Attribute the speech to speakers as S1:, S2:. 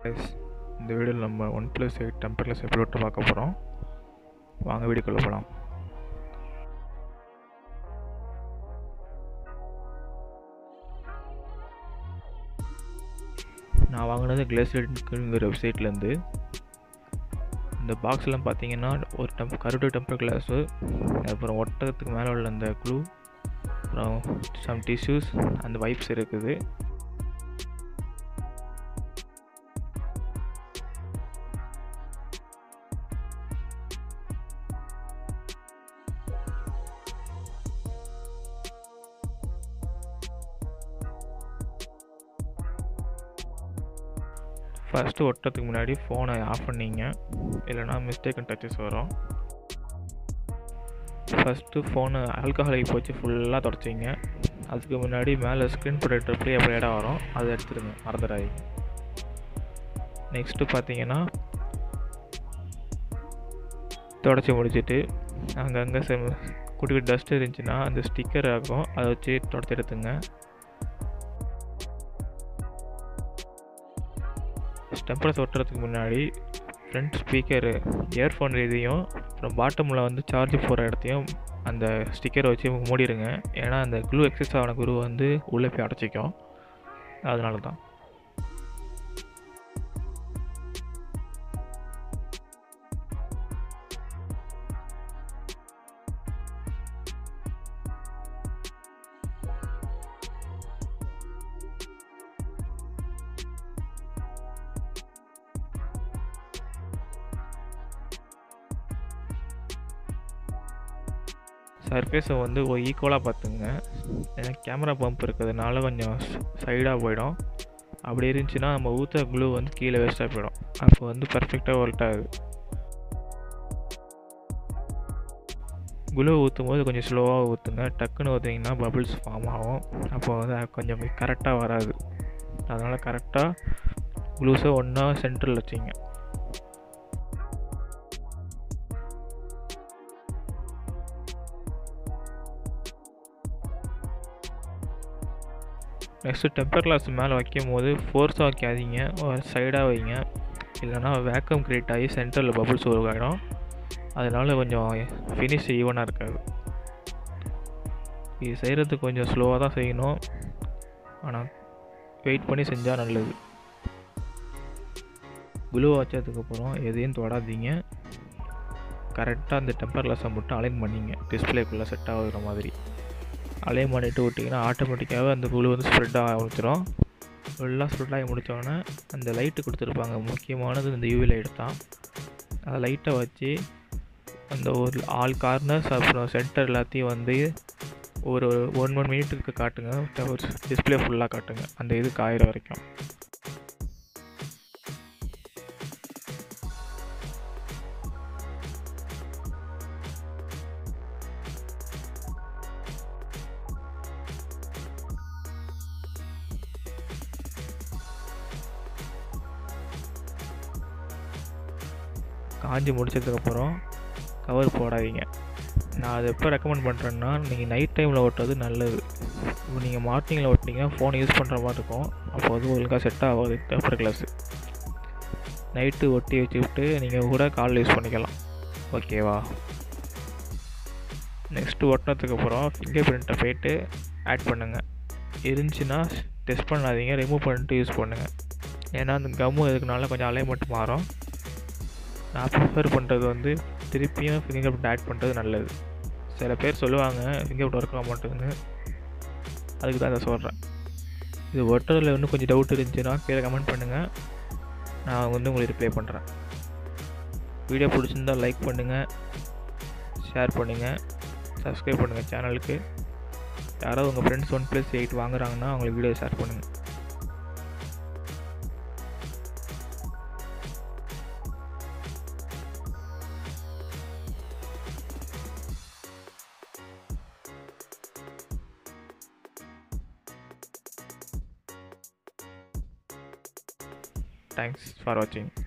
S1: guys இந்த வீடியோவில் நம்ம ஒன் ப்ளஸ் எயிட் டெம்பர்லெஸ் எப்படி விட்டு பார்க்க போகிறோம் வாங்க வீடியோக்குள்ளே போகலாம் நான் வாங்கினது கிளேஸ்லேட்டுங்கிற வெப்சைட்லேருந்து இந்த பாக்ஸ்லாம் பார்த்தீங்கன்னா ஒரு டெம்ப் கருட்டு டெம்பர் கிளாஸு அப்புறம் ஒட்டகத்துக்கு மேலே உள்ள அந்த க்ளூ அப்புறம் சம் டிஷ்யூஸ் அந்த வைப்ஸ் இருக்குது ஃபஸ்ட்டு ஒட்டுறதுக்கு முன்னாடி ஃபோனை ஆஃப் பண்ணிங்க இல்லைனா மிஸ்டேக் டச்சஸ் வரும் ஃபஸ்ட்டு ஃபோனு ஆல்கஹாலை போச்சு ஃபுல்லாக தொடச்சிங்க அதுக்கு முன்னாடி மேலே ஸ்க்ரீன் ப்ரொடெக்டர் ப்ளே அப்போ இடம் வரும் அதை எடுத்துருங்க மறந்துடாதீங்க நெக்ஸ்ட்டு பார்த்தீங்கன்னா தொடச்சி முடிச்சுட்டு அங்கங்கே செம் குட்டி குட்டி டஸ்ட் இருந்துச்சுன்னா அந்த ஸ்டிக்கர் ஆகும் அதை வச்சு தொடச்சி எடுத்துங்க டெம்பரேச்சர் ஒட்டுறதுக்கு முன்னாடி ஃப்ரண்ட் ஸ்பீக்கரு இயர்ஃபோன் இதையும் அப்புறம் பாட்டமில் வந்து சார்ஜ் போகிற இடத்தையும் அந்த ஸ்டிக்கரை வச்சு மூடிடுங்க ஏன்னா அந்த க்ளூ எக்ஸஸ் ஆன குரு வந்து உள்ளே போய் அடைச்சிக்கும் அதனால தான் சர்ஃபேஸை வந்து ஒரு ஈக்குவலாக பார்த்துங்க ஏன்னா கேமரா பம்ப் இருக்கிறதுனால கொஞ்சம் சைடாக போயிடும் அப்படி இருந்துச்சுன்னா நம்ம ஊற்ற க்ளூ வந்து கீழே வேஸ்ட்டாக போயிடும் அப்போ வந்து பர்ஃபெக்டாக ஒர்க் ஆகுது குளூ ஊற்றும் போது கொஞ்சம் ஸ்லோவாக ஊற்றுங்க டக்குன்னு ஊற்றிங்கன்னா பபிள்ஸ் ஃபார்ம் ஆகும் அப்போ வந்து கொஞ்சம் கரெக்டாக வராது அதனால் கரெக்டாக க்ளூஸை ஒன்றா சென்டரில் வச்சிங்க நெக்ஸ்ட்டு டெம்பர் கிளாஸ் மேலே வைக்கும் போது ஃபோர்ஸாக வைக்காதீங்க ஒரு சைடாக வைங்க இல்லைனா வேக்கம் க்ரியேட் ஆகி சென்டரில் பபுள்ஸ் உருவாகிடும் அதனால் கொஞ்சம் ஃபினிஷ் ஈவனாக இருக்காது இது செய்கிறதுக்கு கொஞ்சம் ஸ்லோவாக தான் செய்யணும் ஆனால் வெயிட் பண்ணி செஞ்சால் நல்லது குளூ வச்சதுக்கப்புறம் எதையும் தொடாதீங்க கரெக்டாக அந்த டெம்பர் கிளாஸை மட்டும் அலைன் பண்ணிங்க டிஸ்பிளேக்குள்ளே செட் ஆகுற மாதிரி அலைன் பண்ணிவிட்டு விட்டிங்கன்னா ஆட்டோமேட்டிக்காகவே அந்த குழு வந்து ஸ்ப்ரெட் ஆக ஆரம்பிச்சிடும் ஃபுல்லாக ஸ்ப்ரெட் ஆகி முடித்தோடனே அந்த லைட்டு கொடுத்துருப்பாங்க முக்கியமானது இந்த யூவி லைட் தான் அந்த லைட்டை வச்சு அந்த ஒரு ஆல் கார்னர்ஸ் அப்புறம் சென்டர் எல்லாத்தையும் வந்து ஒரு ஒன் ஒன் மினிட்டுக்கு காட்டுங்க ஒரு டிஸ்பிளே ஃபுல்லாக காட்டுங்க அந்த இது காயிற வரைக்கும் காஞ்சி முடிச்சதுக்கப்புறம் கவர் போடாதீங்க நான் அதை எப்போ ரெக்கமெண்ட் பண்ணுறேன்னா நீங்கள் நைட் டைமில் ஓட்டுறது நல்லது இப்போ நீங்கள் மார்னிங்கில் ஓட்டினீங்கன்னா ஃபோன் யூஸ் பண்ணுற மாதிரி இருக்கும் அப்போ வந்து ஒழுங்காக செட் ஆகாது டெம்பர் கிளாஸு நைட்டு ஒட்டி வச்சுக்கிட்டு நீங்கள் கூட காலில் யூஸ் பண்ணிக்கலாம் ஓகேவா நெக்ஸ்ட்டு ஒட்டினதுக்கப்புறம் ஃபிங்கர் பிரிண்ட்டை போயிட்டு ஆட் பண்ணுங்கள் இருந்துச்சுன்னா டெஸ்ட் பண்ணாதீங்க ரிமூவ் பண்ணிட்டு யூஸ் பண்ணுங்கள் ஏன்னா அந்த கம்மு இதுக்குனால கொஞ்சம் அலைமெண்ட் மாறும் நான் ப்ரிஃபர் பண்ணுறது வந்து திருப்பியும் ஃபிங்கர் பிரிண்ட் ஆட் பண்ணுறது நல்லது சில பேர் சொல்லுவாங்க ஃபிங்கர் பிரிண்ட் ஒர்க் ஆக மாட்டேங்குன்னு அதுக்கு தான் அதை சொல்கிறேன் இது ஒட்டுறதுல இன்னும் கொஞ்சம் டவுட் இருந்துச்சுன்னா கீழே கமெண்ட் பண்ணுங்கள் நான் வந்து உங்களுக்கு ரிப்ளை பண்ணுறேன் வீடியோ பிடிச்சிருந்தால் லைக் பண்ணுங்கள் ஷேர் பண்ணுங்கள் சப்ஸ்கிரைப் பண்ணுங்கள் சேனலுக்கு யாராவது உங்கள் ஃப்ரெண்ட்ஸ் ஒன் ப்ளஸ் எயிட் வாங்குறாங்கன்னா அவங்களுக்கு வீடியோ ஷேர் பண்ணுங்கள் Thanks for watching.